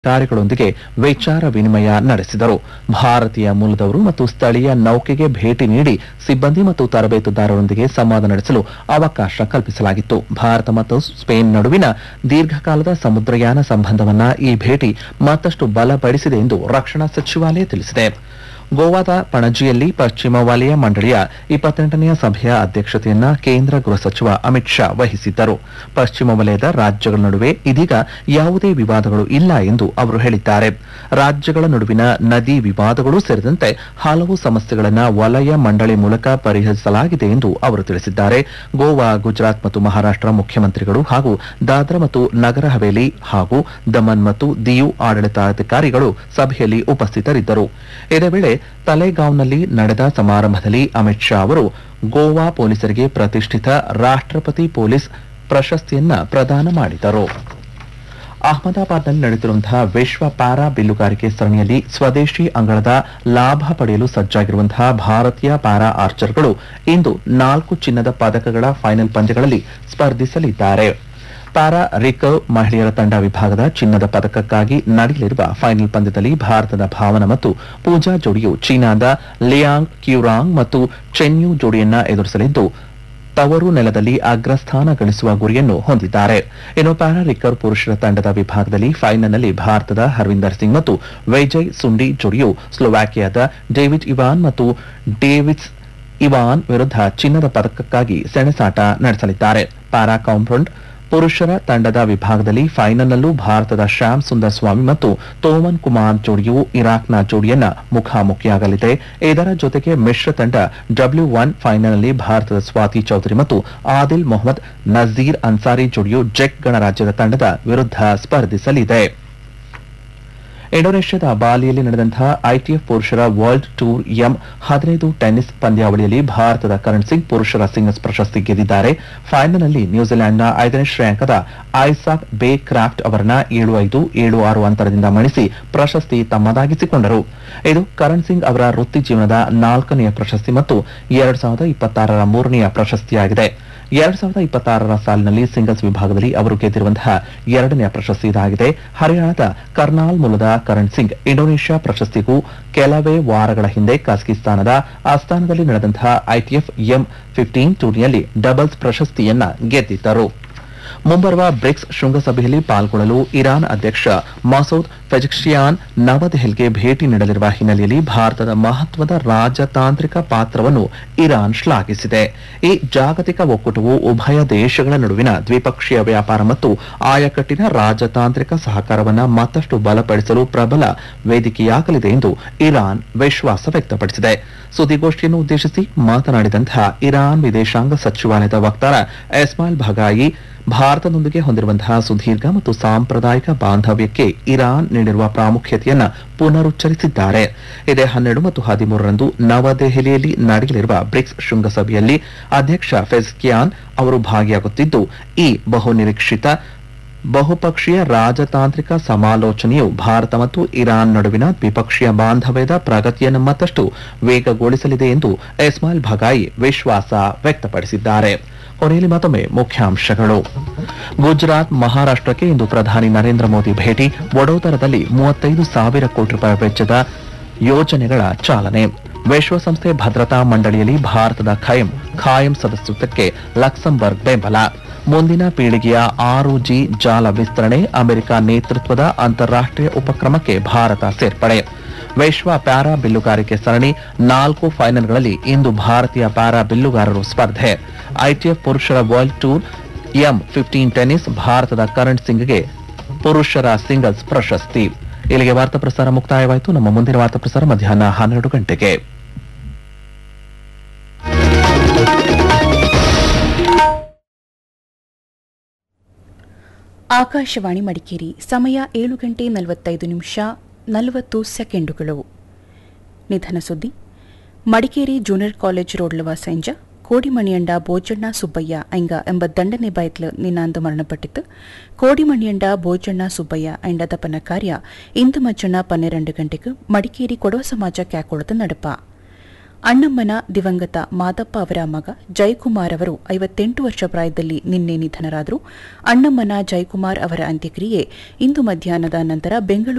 ಅಧಿಕಾರಿಗಳೊಂದಿಗೆ ವಿಚಾರ ವಿನಿಮಯ ನಡೆಸಿದರು ಭಾರತೀಯ ಮೂಲದವರು ಮತ್ತು ಸ್ಥಳೀಯ ನೌಕೆಗೆ ಭೇಟಿ ನೀಡಿ ಸಿಬ್ಬಂದಿ ಮತ್ತು ತರಬೇತುದಾರರೊಂದಿಗೆ ಸಂವಾದ ನಡೆಸಲು ಅವಕಾಶ ಕಲ್ಪಿಸಲಾಗಿತ್ತು ಭಾರತ ಮತ್ತು ಸ್ಪೇನ್ ನಡುವಿನ ದೀರ್ಘಕಾಲದ ಸಮುದ್ರಯಾನ ಸಂಬಂಧವನ್ನ ಈ ಭೇಟಿ ಮತ್ತಷ್ಟು ಬಲಪಡಿಸಿದೆ ಎಂದು ರಕ್ಷಣಾ ಸಚಿವಾಲಯ ತಿಳಿಸಿದೆ ಗೋವಾದ ಪಣಜಿಯಲ್ಲಿ ಪಶ್ಚಿಮ ವಲಯ ಮಂಡಳಿಯ ಇಪ್ಪತ್ತೆಂಟನೆಯ ಸಭೆಯ ಅಧ್ಯಕ್ಷತೆಯನ್ನ ಕೇಂದ್ರ ಗೃಹ ಸಚಿವ ಅಮಿತ್ ಶಾ ವಹಿಸಿದ್ದರು ಪಶ್ಚಿಮ ವಲಯದ ರಾಜ್ಯಗಳ ನಡುವೆ ಇದೀಗ ಯಾವುದೇ ವಿವಾದಗಳು ಇಲ್ಲ ಎಂದು ಅವರು ಹೇಳಿದ್ದಾರೆ ರಾಜ್ಯಗಳ ನಡುವಿನ ನದಿ ವಿವಾದಗಳು ಸೇರಿದಂತೆ ಹಲವು ಸಮಸ್ಯೆಗಳನ್ನು ವಲಯ ಮಂಡಳಿ ಮೂಲಕ ಪರಿಹರಿಸಲಾಗಿದೆ ಎಂದು ಅವರು ತಿಳಿಸಿದ್ದಾರೆ ಗೋವಾ ಗುಜರಾತ್ ಮತ್ತು ಮಹಾರಾಷ್ಟ್ರ ಮುಖ್ಯಮಂತ್ರಿಗಳು ಹಾಗೂ ದಾದ್ರಾ ಮತ್ತು ನಗರ ಹವೇಲಿ ಹಾಗೂ ದಮನ್ ಮತ್ತು ದಿಯು ಆಡಳಿತಾಧಿಕಾರಿಗಳು ಸಭೆಯಲ್ಲಿ ಉಪಸ್ಥಿತರಿದ್ದರು ಇದೇ ವೇಳೆ ತಲೆಗಾಂವ್ನಲ್ಲಿ ನಡೆದ ಸಮಾರಂಭದಲ್ಲಿ ಅಮಿತ್ ಶಾ ಅವರು ಗೋವಾ ಪೊಲೀಸರಿಗೆ ಪ್ರತಿಷ್ಠಿತ ರಾಷ್ಟ್ರಪತಿ ಪೊಲೀಸ್ ಪ್ರಶಸ್ತಿಯನ್ನ ಪ್ರದಾನ ಮಾಡಿದರು ಅಹಮದಾಬಾದ್ನಲ್ಲಿ ನಡೆಯುತ್ತಿರುವಂತಹ ವಿಶ್ವ ಪ್ಯಾರಾ ಬಿಲ್ಲುಗಾರಿಕೆ ಸರಣಿಯಲ್ಲಿ ಸ್ವದೇಶಿ ಅಂಗಳದ ಲಾಭ ಪಡೆಯಲು ಸಜ್ಜಾಗಿರುವಂತಹ ಭಾರತೀಯ ಪ್ಯಾರಾ ಆರ್ಚರ್ಗಳು ಇಂದು ನಾಲ್ಕು ಚಿನ್ನದ ಪದಕಗಳ ಫೈನಲ್ ಪಂದ್ಯಗಳಲ್ಲಿ ಸ್ಪರ್ಧಿಸಲಿದ್ದಾರೆ ಪ್ಯಾರಾ ರಿಕರ್ವ್ ಮಹಿಳೆಯರ ತಂಡ ವಿಭಾಗದ ಚಿನ್ನದ ಪದಕಕ್ಕಾಗಿ ನಡೆಯಲಿರುವ ಫೈನಲ್ ಪಂದ್ಯದಲ್ಲಿ ಭಾರತದ ಭಾವನ ಮತ್ತು ಪೂಜಾ ಜೋಡಿಯು ಚೀನಾದ ಲಿಯಾಂಗ್ ಕ್ಯೂರಾಂಗ್ ಮತ್ತು ಚೆನ್ಯು ಜೋಡಿಯನ್ನ ಎದುರಿಸಲಿದ್ದು ತವರು ನೆಲದಲ್ಲಿ ಅಗ್ರಸ್ಥಾನ ಗಳಿಸುವ ಗುರಿಯನ್ನು ಹೊಂದಿದ್ದಾರೆ ಇನ್ನು ಪ್ಯಾರಾ ರಿಕರ್ವ್ ಪುರುಷರ ತಂಡದ ವಿಭಾಗದಲ್ಲಿ ಫೈನಲ್ನಲ್ಲಿ ಭಾರತದ ಹರ್ವಿಂದರ್ ಸಿಂಗ್ ಮತ್ತು ವೈಜಯ್ ಸುಂಡಿ ಜೋಡಿಯು ಸ್ಲೋವಾಕಿಯಾದ ಡೇವಿಡ್ ಇವಾನ್ ಮತ್ತು ಡೇವಿಡ್ಸ್ ಇವಾನ್ ವಿರುದ್ಧ ಚಿನ್ನದ ಪದಕಕ್ಕಾಗಿ ಸೆಣಸಾಟ ನಡೆಸಲಿದ್ದಾರೆ ಪ್ಯಾರಾ ಕಾಂಪೌಂಡ್ ಪುರುಷರ ತಂಡದ ವಿಭಾಗದಲ್ಲಿ ಫೈನಲ್ನಲ್ಲೂ ಭಾರತದ ಶ್ಯಾಮ್ ಸುಂದರ್ ಸ್ವಾಮಿ ಮತ್ತು ತೋಮನ್ ಕುಮಾರ್ ಜೋಡಿಯು ಇರಾಕ್ನ ಜೋಡಿಯನ್ನ ಮುಖಾಮುಖಿಯಾಗಲಿದೆ ಇದರ ಜೊತೆಗೆ ಮಿಶ್ರ ತಂಡ ಡಬ್ಲ್ಯೂ ಒನ್ ಫೈನಲ್ನಲ್ಲಿ ಭಾರತದ ಸ್ವಾತಿ ಚೌಧರಿ ಮತ್ತು ಆದಿಲ್ ಮೊಹಮ್ಮದ್ ನಜೀರ್ ಅನ್ಸಾರಿ ಜೋಡಿಯು ಜೆಕ್ ಗಣರಾಜ್ಯದ ತಂಡದ ವಿರುದ್ಧ ಸ್ಪರ್ಧಿಸಲಿದೆ ಇಂಡೋನೇಷ್ಯಾದ ಬಾಲಿಯಲ್ಲಿ ನಡೆದಂತಹ ಐಟಿಎಫ್ ಪುರುಷರ ವರ್ಲ್ಡ್ ಟೂರ್ ಎಂ ಹದಿನೈದು ಟೆನ್ನಿಸ್ ಪಂದ್ಯಾವಳಿಯಲ್ಲಿ ಭಾರತದ ಕರಣ್ ಸಿಂಗ್ ಪುರುಷರ ಸಿಂಗಲ್ಸ್ ಪ್ರಶಸ್ತಿ ಗೆದ್ದಿದ್ದಾರೆ ಫೈನಲ್ನಲ್ಲಿ ನ್ಯೂಜಿಲೆಂಡ್ನ ಐದನೇ ಶ್ರೇಯಾಂಕದ ಐಸಾಕ್ ಬೇ ಕ್ರಾಫ್ಟ್ ಅವರನ್ನ ಏಳು ಐದು ಏಳು ಆರು ಅಂತರದಿಂದ ಮಣಿಸಿ ಪ್ರಶಸ್ತಿ ತಮ್ಮದಾಗಿಸಿಕೊಂಡರು ಇದು ಕರಣ್ ಸಿಂಗ್ ಅವರ ವೃತ್ತಿ ಜೀವನದ ನಾಲ್ಕನೆಯ ಪ್ರಶಸ್ತಿ ಮತ್ತು ಎರಡ್ ಸಾವಿರದ ಇಪ್ಪತ್ತಾರರ ಮೂರನೆಯ ಪ್ರಶಸ್ತಿಯಾಗಿದೆ ಎರಡ್ ಸಾವಿರದ ಇಪ್ಪತ್ತಾರರ ಸಾಲಿನಲ್ಲಿ ಸಿಂಗಲ್ಸ್ ವಿಭಾಗದಲ್ಲಿ ಅವರು ಗೆದ್ದಿರುವಂತಹ ಎರಡನೆಯ ಪ್ರಶಸ್ತಿ ಇದಾಗಿದೆ ಹರಿಯಾಣದ ಕರ್ನಾಲ್ ಮೂಲದ ಕರಣ್ ಸಿಂಗ್ ಇಂಡೋನೇಷ್ಯಾ ಪ್ರಶಸ್ತಿಗೂ ಕೆಲವೇ ವಾರಗಳ ಹಿಂದೆ ಕಜಕಿಸ್ತಾನದ ಆಸ್ಥಾನದಲ್ಲಿ ನಡೆದಂತಹ ಐಟಿಎಫ್ ಎಂ ಫಿಫ್ಟೀನ್ ಟೂರ್ನಿಯಲ್ಲಿ ಡಬಲ್ಸ್ ಪ್ರಶಸ್ತಿಯನ್ನ ಗೆದ್ದಿದ್ದರು ಮುಂಬರುವ ಬ್ರಿಕ್ಸ್ ಶೃಂಗಸಭೆಯಲ್ಲಿ ಪಾಲ್ಗೊಳ್ಳಲು ಇರಾನ್ ಅಧ್ಯಕ್ಷ ಮಸೂದ್ ಪೆಜಕ್ಶಿಯಾನ್ ನವದೆಹಲಿಗೆ ಭೇಟಿ ನೀಡಲಿರುವ ಹಿನ್ನೆಲೆಯಲ್ಲಿ ಭಾರತದ ಮಹತ್ವದ ರಾಜತಾಂತ್ರಿಕ ಪಾತ್ರವನ್ನು ಇರಾನ್ ಶ್ಲಾಘಿಸಿದೆ ಈ ಜಾಗತಿಕ ಒಕ್ಕೂಟವು ಉಭಯ ದೇಶಗಳ ನಡುವಿನ ದ್ವಿಪಕ್ಷೀಯ ವ್ಯಾಪಾರ ಮತ್ತು ಆಯಕಟ್ಟಿನ ರಾಜತಾಂತ್ರಿಕ ಸಹಕಾರವನ್ನು ಮತ್ತಷ್ಟು ಬಲಪಡಿಸಲು ಪ್ರಬಲ ವೇದಿಕೆಯಾಗಲಿದೆ ಎಂದು ಇರಾನ್ ವಿಶ್ವಾಸ ವ್ಯಕ್ತಪಡಿಸಿದೆ ಸುದ್ದಿಗೋಷ್ಠಿಯನ್ನು ಉದ್ದೇಶಿಸಿ ಮಾತನಾಡಿದಂತಹ ಇರಾನ್ ವಿದೇಶಾಂಗ ಸಚಿವಾಲಯದ ವಕ್ತಾರ ಎಸ್ಮಾಯಿಲ್ ಭಗಾಯಿ ಭಾರತದೊಂದಿಗೆ ಹೊಂದಿರುವಂತಹ ಸುದೀರ್ಘ ಮತ್ತು ಸಾಂಪ್ರದಾಯಿಕ ಬಾಂಧವ್ಯಕ್ಕೆ ಇರಾನ್ ನೀಡಿರುವ ಪ್ರಾಮುಖ್ಯತೆಯನ್ನ ಪುನರುಚ್ಚರಿಸಿದ್ದಾರೆ ಇದೇ ಹನ್ನೆರಡು ಮತ್ತು ಹದಿಮೂರರಂದು ನವದೆಹಲಿಯಲ್ಲಿ ನಡೆಯಲಿರುವ ಬ್ರಿಕ್ಸ್ ಶೃಂಗಸಭೆಯಲ್ಲಿ ಅಧ್ಯಕ್ಷ ಫೆಜ್ಕಿಯಾನ್ ಅವರು ಭಾಗಿಯಾಗುತ್ತಿದ್ದು ಈ ಬಹುನಿರೀಕ್ಷಿತ ಬಹುಪಕ್ಷೀಯ ರಾಜತಾಂತ್ರಿಕ ಸಮಾಲೋಚನೆಯು ಭಾರತ ಮತ್ತು ಇರಾನ್ ನಡುವಿನ ದ್ವಿಪಕ್ಷೀಯ ಬಾಂಧವ್ಯದ ಪ್ರಗತಿಯನ್ನು ಮತ್ತಷ್ಟು ವೇಗಗೊಳಿಸಲಿದೆ ಎಂದು ಇಸ್ಮಾಯಿಲ್ ಭಗಾಯಿ ವಿಶ್ವಾಸ ವ್ಯಕ್ತಪಡಿಸಿದ್ದಾರೆ ಕೊನೆಯಲ್ಲಿ ಮತ್ತೊಮ್ಮೆ ಮುಖ್ಯಾಂಶಗಳು ಗುಜರಾತ್ ಮಹಾರಾಷ್ಟ್ರಕ್ಕೆ ಇಂದು ಪ್ರಧಾನಿ ನರೇಂದ್ರ ಮೋದಿ ಭೇಟಿ ವಡೋದರದಲ್ಲಿ ಮೂವತ್ತೈದು ಸಾವಿರ ಕೋಟಿ ರೂಪಾಯಿ ವೆಚ್ಚದ ಯೋಜನೆಗಳ ಚಾಲನೆ ವಿಶ್ವಸಂಸ್ಥೆ ಭದ್ರತಾ ಮಂಡಳಿಯಲ್ಲಿ ಭಾರತದ ಖೈಂ ಖಾಯಂ ಸದಸ್ಯತ್ವಕ್ಕೆ ಲಕ್ಸಂಬರ್ಗ್ ಬೆಂಬಲ ಮುಂದಿನ ಪೀಳಿಗೆಯ ಆರು ಜಿ ಜಾಲ ವಿಸ್ತರಣೆ ಅಮೆರಿಕ ನೇತೃತ್ವದ ಅಂತಾರಾಷ್ಟ್ರೀಯ ಉಪಕ್ರಮಕ್ಕೆ ಭಾರತ ಸೇರ್ಪಡೆ ವಿಶ್ವ ಪ್ಯಾರಾ ಬಿಲ್ಲುಗಾರಿಕೆ ಸರಣಿ ನಾಲ್ಕು ಫೈನಲ್ಗಳಲ್ಲಿ ಇಂದು ಭಾರತೀಯ ಪ್ಯಾರಾ ಬಿಲ್ಲುಗಾರರು ಸ್ಪರ್ಧೆ ಐಟಿಎಫ್ ಪುರುಷರ world tour M fifteen tennis ಭಾರತದ ಕರಣ್ ಸಿಂಗ್ಗೆ ಪುರುಷರ ಸಿಂಗಲ್ಸ್ ಪ್ರಶಸ್ತಿ ಇಲ್ಲಿಗೆ ವಾರ್ತಾ ಪ್ರಸಾರ ಮುಕ್ತಾಯವಾಯಿತು ನಮ್ಮ ಮುಂದಿನ ವಾರ್ತಾ ಪ್ರಸಾರ ಮಧ್ಯಾಹ್ನ ಹನ್ನೆರಡು ಗಂಟೆಗೆ ಆಕಾಶವಾಣಿ ಮಡಿಕೇರಿ ಸಮಯ ಏಳು ಗಂಟೆ ನಲವತ್ತೈದು ನಿಮಿಷ ನಲವತ್ತು ಸೆಕೆಂಡುಗಳು ನಿಧನ ಸುದ್ದಿ ಮಡಿಕೇರಿ ಜೂನಿಯರ್ ಕಾಲೇಜ್ ರೋಡ್ಲವ ಸಂಜ ಕೋಡಿಮಣಿಯಂಡ ಬೋಜಣ್ಣ ಸುಬ್ಬಯ್ಯ ಐಂಗ ಎಂಬ ದಂಡನೆ ಬಯತ್ಲು ನಿನ್ನಾಂದು ಮರಣಪಟ್ಟಿತು ಕೋಡಿಮಣಿಯಂಡ ಬೋಜಣ್ಣ ಸುಬ್ಬಯ್ಯ ಐಂಡ ದಪನ ಕಾರ್ಯ ಇಂದು ಮಜ್ಜನ ಪನ್ನೆರಡು ಗಂಟೆಗೆ ಮಡಿಕೇರಿ ಕೊಡವ ಸಮಾಜ ಕ್ಯಾಕೋಳದ ನಡಪ ಅಣ್ಣಮ್ಮನ ದಿವಂಗತ ಮಾದಪ್ಪ ಅವರ ಮಗ ಜಯಕುಮಾರ್ ಅವರು ಐವತ್ತೆಂಟು ವರ್ಷ ಪ್ರಾಯದಲ್ಲಿ ನಿನ್ನೆ ನಿಧನರಾದರು ಅಣ್ಣಮ್ಮನ ಜಯಕುಮಾರ್ ಅವರ ಅಂತ್ಯಕ್ರಿಯೆ ಇಂದು ಮಧ್ಯಾಹ್ನದ ನಂತರ ಬೆಂಗಳೂರು